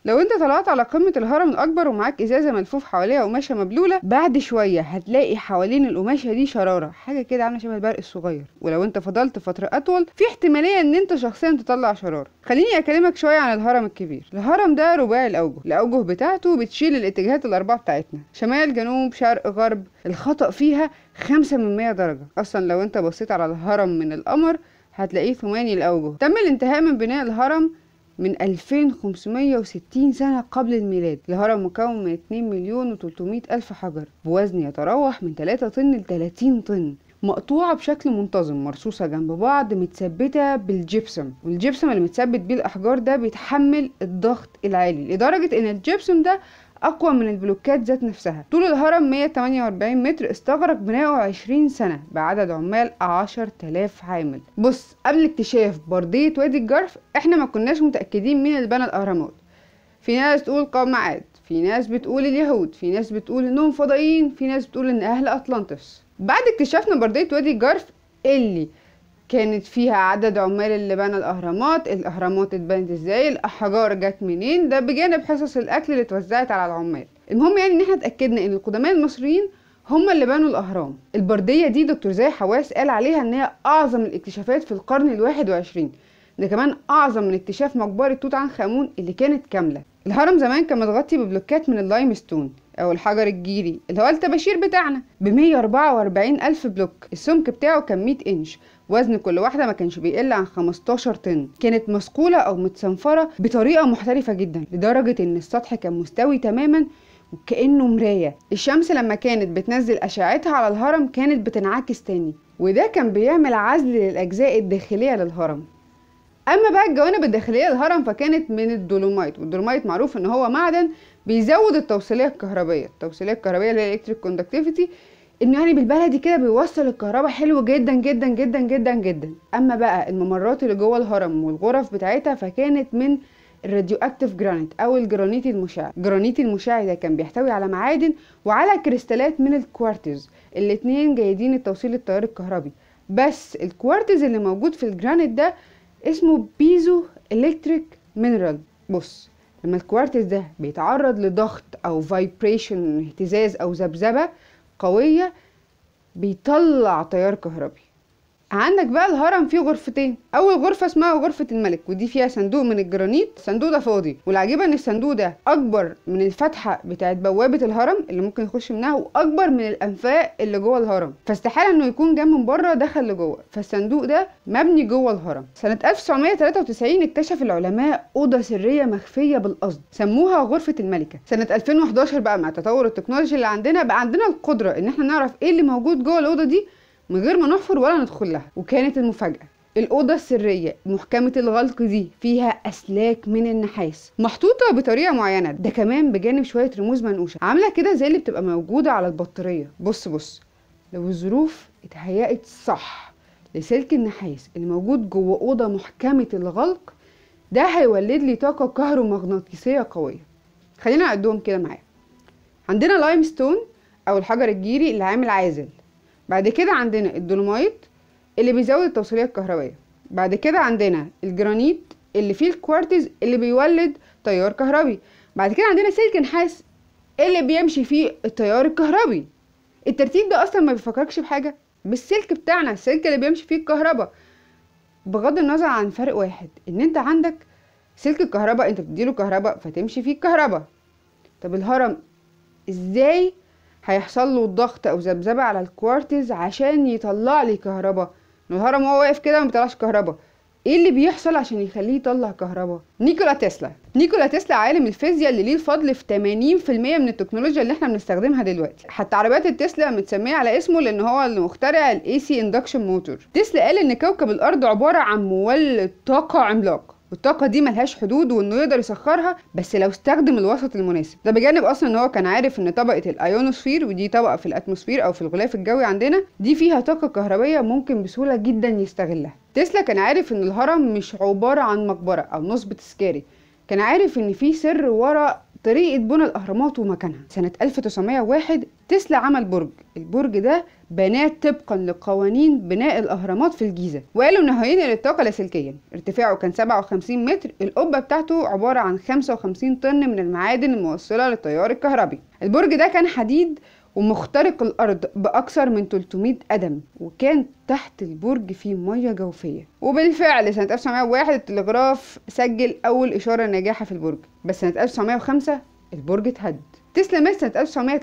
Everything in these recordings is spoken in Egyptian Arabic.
لو انت طلعت على قمة الهرم الأكبر ومعاك إزازة ملفوف حواليها قماشة مبلولة بعد شوية هتلاقي حوالين القماشة دي شرارة حاجة كده عاملة شبه البرق الصغير ولو انت فضلت فترة أطول في احتمالية ان انت شخصيا تطلع شرارة خليني أكلمك شوية عن الهرم الكبير الهرم ده رباعي الأوجه الأوجه بتاعته بتشيل الاتجاهات الأربعة بتاعتنا شمال جنوب شرق غرب الخطأ فيها خمسة من مية درجة أصلا لو انت بصيت على الهرم من القمر هتلاقيه ثماني الأوجه تم الانتهاء من بناء الهرم من 2560 سنة قبل الميلاد الهرم مكون من 2 مليون و300 ألف حجر بوزن يتراوح من 3 طن ل 30 طن مقطوعة بشكل منتظم مرصوصة جنب بعض متثبتة بالجبسم والجبسم اللي متثبت بيه الأحجار ده بيتحمل الضغط العالي لدرجة إن الجبسم ده أقوى من البلوكات ذات نفسها طول الهرم 148 متر استغرق بناؤه 20 سنة بعدد عمال 10000 عامل بص قبل اكتشاف بردية وادي الجرف احنا ما كناش متأكدين مين اللي بنى الأهرامات في ناس تقول قوم عاد في ناس بتقول اليهود في ناس بتقول انهم فضائيين في ناس بتقول ان اهل اطلانتس بعد اكتشافنا بردية وادي الجرف اللي كانت فيها عدد عمال اللي بنى الاهرامات الاهرامات اتبنت ازاي الاحجار جت منين ده بجانب حصص الاكل اللي اتوزعت على العمال المهم يعني ان احنا اتاكدنا ان القدماء المصريين هم اللي بنوا الاهرام البرديه دي دكتور زاهي حواس قال عليها ان هي اعظم الاكتشافات في القرن الواحد وعشرين ده كمان اعظم من اكتشاف مقبره توت عنخ امون اللي كانت كامله الهرم زمان كان متغطي ببلوكات من اللايم ستون او الحجر الجيري اللي هو الطباشير بتاعنا ب 144 الف بلوك السمك بتاعه كان 100 انش وزن كل واحدة ما كانش بيقل عن 15 طن كانت مسقولة أو متصنفرة بطريقة محترفة جدا لدرجة إن السطح كان مستوي تماما وكأنه مراية الشمس لما كانت بتنزل أشعتها على الهرم كانت بتنعكس تاني وده كان بيعمل عزل للأجزاء الداخلية للهرم اما بقى الجوانب الداخليه للهرم فكانت من الدولومايت والدولومايت معروف ان هو معدن بيزود التوصيليه الكهربيه التوصيليه الكهربيه اللي هي الكتريك كوندكتيفيتي انه يعني بالبلدي كده بيوصل الكهرباء حلو جدا جدا جدا جدا جدا اما بقى الممرات اللي جوه الهرم والغرف بتاعتها فكانت من الراديو اكتيف جرانيت او الجرانيت المشع الجرانيت المشع ده كان بيحتوي على معادن وعلى كريستالات من الكوارتز الاتنين جيدين التوصيل التيار الكهربي بس الكوارتز اللي موجود في الجرانيت ده اسمه بيزو الكتريك مينرال بص لما الكوارتز ده بيتعرض لضغط او فايبريشن اهتزاز او ذبذبه قويه بيطلع تيار كهربي عندك بقى الهرم فيه غرفتين اول غرفه اسمها غرفه الملك ودي فيها صندوق من الجرانيت الصندوق ده فاضي والعجيبه ان الصندوق ده اكبر من الفتحه بتاعت بوابه الهرم اللي ممكن يخش منها واكبر من الانفاق اللي جوه الهرم فاستحاله انه يكون جه من بره دخل لجوه فالصندوق ده مبني جوه الهرم سنه 1993 اكتشف العلماء اوضه سريه مخفيه بالقصد سموها غرفه الملكه سنه 2011 بقى مع تطور التكنولوجيا اللي عندنا بقى عندنا القدره ان احنا نعرف ايه اللي موجود جوه الاوضه دي من غير ما نحفر ولا ندخل لها وكانت المفاجأة الأوضة السرية محكمة الغلق دي فيها أسلاك من النحاس محطوطة بطريقة معينة ده كمان بجانب شوية رموز منقوشة عاملة كده زي اللي بتبقى موجودة على البطارية بص بص لو الظروف اتهيأت صح لسلك النحاس اللي موجود جوه أوضة محكمة الغلق ده هيولد لي طاقة كهرومغناطيسية قوية خلينا نعدهم كده معايا عندنا لايم ستون أو الحجر الجيري اللي عامل عازل بعد كده عندنا الدولومايت اللي بيزود التوصيلية الكهربائية بعد كده عندنا الجرانيت اللي فيه الكوارتز اللي بيولد تيار كهربي بعد كده عندنا سلك نحاس اللي بيمشي فيه التيار الكهربي الترتيب ده اصلا ما بيفكركش بحاجه بالسلك بتاعنا السلك اللي بيمشي فيه الكهرباء بغض النظر عن فرق واحد ان انت عندك سلك الكهرباء انت بتديله كهرباء فتمشي فيه الكهرباء طب الهرم ازاي هيحصل له ضغط او ذبذبه على الكوارتز عشان يطلع لي كهرباء الهرم وهو واقف كده ما بيطلعش كهرباء ايه اللي بيحصل عشان يخليه يطلع كهرباء نيكولا تسلا نيكولا تسلا عالم الفيزياء اللي ليه الفضل في 80% من التكنولوجيا اللي احنا بنستخدمها دلوقتي حتى عربيات التسلا متسميه على اسمه لان هو اللي مخترع الاي سي اندكشن موتور تسلا قال ان كوكب الارض عباره عن مولد طاقه عملاق والطاقة دي ملهاش حدود وانه يقدر يسخرها بس لو استخدم الوسط المناسب ده بجانب اصلا ان هو كان عارف ان طبقة الايونوسفير ودي طبقة في الاتموسفير او في الغلاف الجوي عندنا دي فيها طاقة كهربية ممكن بسهولة جدا يستغلها تسلا كان عارف ان الهرم مش عبارة عن مقبرة او نصب تذكاري كان عارف ان في سر ورا طريقة بنى الأهرامات ومكانها سنة 1901 تسلا عمل برج البرج ده بناه طبقا لقوانين بناء الأهرامات في الجيزة وقالوا إنه هينقل الطاقة لاسلكيا ارتفاعه كان 57 متر القبة بتاعته عبارة عن 55 طن من المعادن الموصلة للتيار الكهربي البرج ده كان حديد ومخترق الأرض بأكثر من 300 قدم وكان تحت البرج فيه مية جوفية وبالفعل سنة 1901 التلغراف سجل أول إشارة ناجحة في البرج بس سنة 1905 البرج اتهد تسلا مات سنة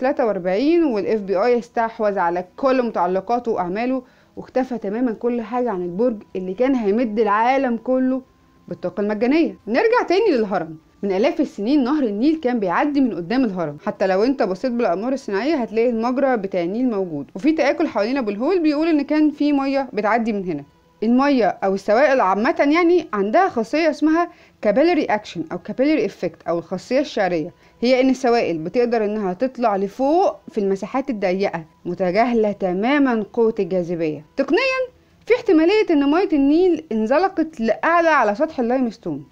1943 والاف بي اي استحوذ على كل متعلقاته وأعماله واختفى تماما كل حاجة عن البرج اللي كان هيمد العالم كله بالطاقة المجانية نرجع تاني للهرم من آلاف السنين نهر النيل كان بيعدي من قدام الهرم حتى لو انت بصيت بالأقمار الصناعية هتلاقي المجرى بتاع النيل موجود وفي تآكل حوالين أبو الهول بيقول إن كان في مية بتعدي من هنا المية أو السوائل عامة يعني عندها خاصية اسمها كابيلري أكشن أو كابيلري إفكت أو الخاصية الشعرية هي إن السوائل بتقدر إنها تطلع لفوق في المساحات الضيقة متجاهلة تماما قوة الجاذبية تقنيا في احتمالية إن مية النيل انزلقت لأعلى على سطح اللايمستون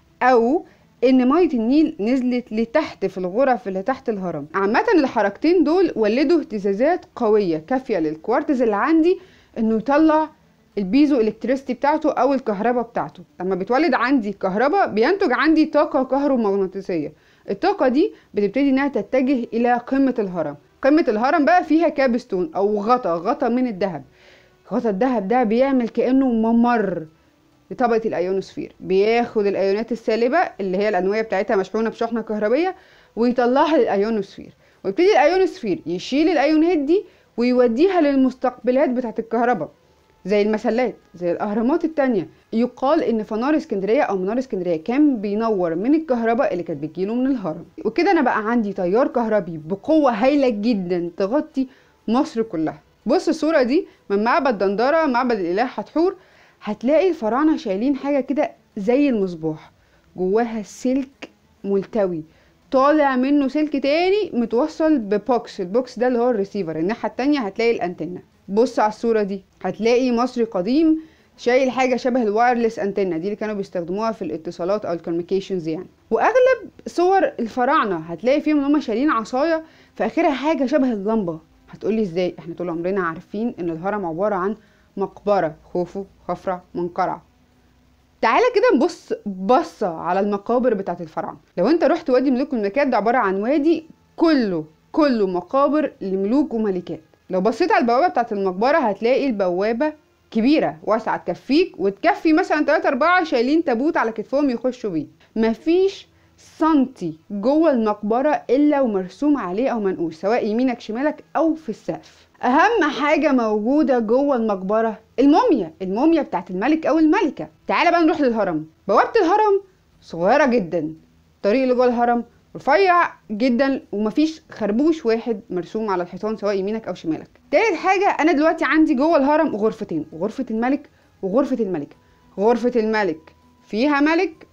أو ان ميه النيل نزلت لتحت في الغرف اللي تحت الهرم عامه الحركتين دول ولدوا اهتزازات قويه كافيه للكوارتز اللي عندي انه يطلع البيزو الكتريستي بتاعته او الكهرباء بتاعته لما بتولد عندي كهرباء بينتج عندي طاقه كهرومغناطيسيه الطاقه دي بتبتدي انها تتجه الى قمه الهرم قمه الهرم بقى فيها كابستون او غطا غطا من الذهب غطا الذهب ده بيعمل كانه ممر لطبقة الأيونوسفير بياخد الأيونات السالبة اللي هي الأنوية بتاعتها مشحونة بشحنة كهربية ويطلعها للأيونوسفير ويبتدي الأيونوسفير يشيل الأيونات دي ويوديها للمستقبلات بتاعة الكهرباء زي المسلات زي الأهرامات التانية يقال إن فنار اسكندرية أو منار اسكندرية كان بينور من الكهرباء اللي كانت بتجيله من الهرم وكده أنا بقى عندي تيار كهربي بقوة هايلة جدا تغطي مصر كلها بص الصورة دي من معبد دندرة معبد الإله حتحور هتلاقي الفراعنه شايلين حاجه كده زي المصباح جواها سلك ملتوي طالع منه سلك تاني متوصل ببوكس البوكس ده اللي هو الريسيفر الناحيه التانية هتلاقي الانتنه بص على الصوره دي هتلاقي مصري قديم شايل حاجه شبه الوايرلس انتنه دي اللي كانوا بيستخدموها في الاتصالات او الكوميونيكيشنز يعني واغلب صور الفراعنه هتلاقي فيهم ان هم شايلين عصايه في اخرها حاجه شبه اللمبه هتقولي ازاي احنا طول عمرنا عارفين ان الهرم عباره عن مقبرة خوفو خفرع منقرع تعالى كده نبص بصة على المقابر بتاعت الفراعنة لو انت رحت وادي ملوك الملكات ده عبارة عن وادي كله كله مقابر لملوك وملكات لو بصيت على البوابة بتاعت المقبرة هتلاقي البوابة كبيرة واسعة تكفيك وتكفي مثلا 3 4 شايلين تابوت على كتفهم يخشوا بيه مفيش سنتي جوه المقبرة إلا ومرسوم عليه أو منقوش سواء يمينك شمالك أو في السقف اهم حاجه موجوده جوه المقبره الموميا الموميا بتاعت الملك او الملكه تعالى بقى نروح للهرم بوابه الهرم صغيره جدا الطريق اللي جوه الهرم رفيع جدا ومفيش خربوش واحد مرسوم على الحيطان سواء يمينك او شمالك تالت حاجه انا دلوقتي عندي جوه الهرم غرفتين غرفه الملك وغرفه الملكه غرفه الملك فيها ملك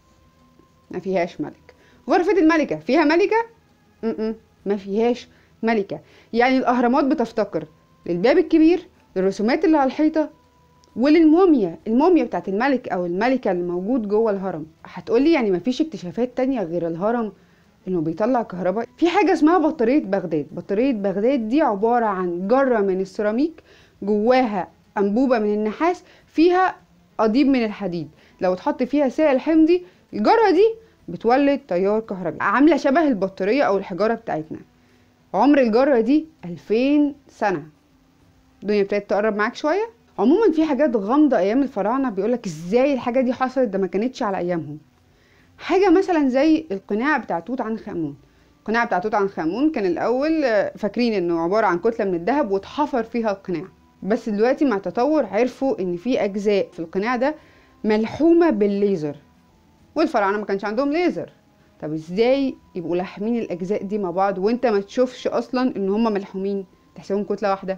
ما فيهاش ملك غرفه الملكه فيها ملكه م-م. ما فيهاش ملكة يعني الأهرامات بتفتقر للباب الكبير للرسومات اللي على الحيطة وللموميا الموميا بتاعت الملك أو الملكة اللي موجود جوه الهرم هتقولي يعني مفيش اكتشافات تانية غير الهرم انه بيطلع كهرباء في حاجة اسمها بطارية بغداد بطارية بغداد دي عبارة عن جرة من السيراميك جواها أنبوبة من النحاس فيها قضيب من الحديد لو اتحط فيها سائل حمضي الجرة دي بتولد تيار كهربي عاملة شبه البطارية أو الحجارة بتاعتنا عمر الجرة دي 2000 سنة الدنيا ابتدت تقرب معاك شوية عموما في حاجات غامضة أيام الفراعنة بيقولك ازاي الحاجة دي حصلت ده ما كانتش على أيامهم حاجة مثلا زي القناع بتاع توت عنخ آمون القناع بتاع توت عنخ آمون كان الأول فاكرين إنه عبارة عن كتلة من الذهب واتحفر فيها القناع بس دلوقتي مع التطور عرفوا إن في أجزاء في القناع ده ملحومة بالليزر والفراعنة ما كانش عندهم ليزر طب ازاي يبقوا لاحمين الاجزاء دي مع بعض وانت ما تشوفش اصلا ان هما ملحومين تحسبهم كتله واحده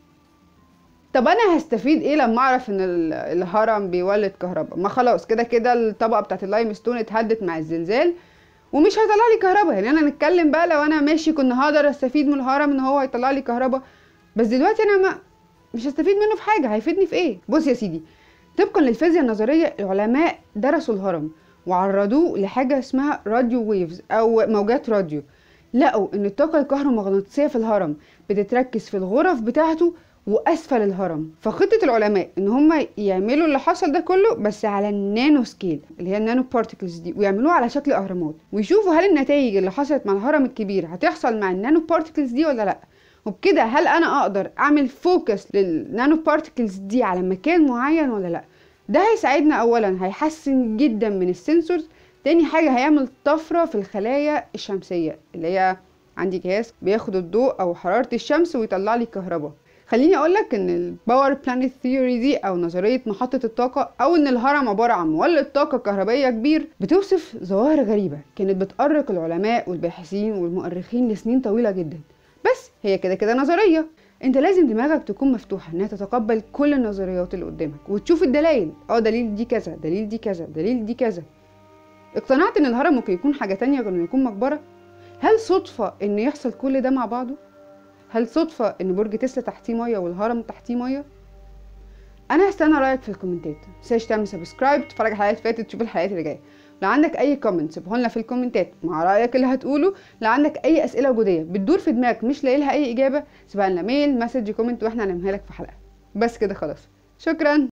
طب انا هستفيد ايه لما اعرف ان الهرم بيولد كهرباء ما خلاص كده كده الطبقه بتاعت اللايم ستون اتهدت مع الزلزال ومش هيطلع لي كهرباء يعني انا نتكلم بقى لو انا ماشي كنا هقدر استفيد من الهرم ان هو هيطلع لي كهرباء بس دلوقتي انا ما مش هستفيد منه في حاجه هيفيدني في ايه بص يا سيدي طبقا للفيزياء النظريه العلماء درسوا الهرم وعرضوه لحاجه اسمها راديو ويفز او موجات راديو لقوا ان الطاقه الكهرومغناطيسيه في الهرم بتتركز في الغرف بتاعته واسفل الهرم فخطه العلماء ان هم يعملوا اللي حصل ده كله بس على النانو سكيل اللي هي النانو بارتكلز دي ويعملوه على شكل اهرامات ويشوفوا هل النتائج اللي حصلت مع الهرم الكبير هتحصل مع النانو بارتكلز دي ولا لا وبكده هل انا اقدر اعمل فوكس للنانو بارتكلز دي على مكان معين ولا لا ده هيساعدنا اولا هيحسن جدا من السنسورز تاني حاجة هيعمل طفرة في الخلايا الشمسية اللي هي عندي جهاز بياخد الضوء او حرارة الشمس ويطلع لي كهرباء خليني اقولك ان الباور بلانيت ثيوري دي او نظرية محطة الطاقة او ان الهرم عبارة عن مولد طاقة كهربية كبير بتوصف ظواهر غريبة كانت بتأرق العلماء والباحثين والمؤرخين لسنين طويلة جدا بس هي كده كده نظرية انت لازم دماغك تكون مفتوحة انها تتقبل كل النظريات اللي قدامك وتشوف الدلائل اه دليل دي كذا دليل دي كذا دليل دي كذا اقتنعت ان الهرم ممكن يكون حاجة تانية غير انه يكون مقبرة هل صدفة ان يحصل كل ده مع بعضه هل صدفة ان برج تسلا تحتيه مية والهرم تحتيه مية انا هستنى رايك في الكومنتات متنساش تعمل سبسكرايب تتفرج على الحلقات اللي فاتت تشوف الحلقات اللي جايه لو عندك اي كومنت سيبه لنا في الكومنتات مع رايك اللي هتقوله لو عندك اي اسئله وجوديه بتدور في دماغك مش لاقي لها اي اجابه سيبها لنا ميل مسج كومنت واحنا هنعملها لك في حلقه بس كده خلاص شكرا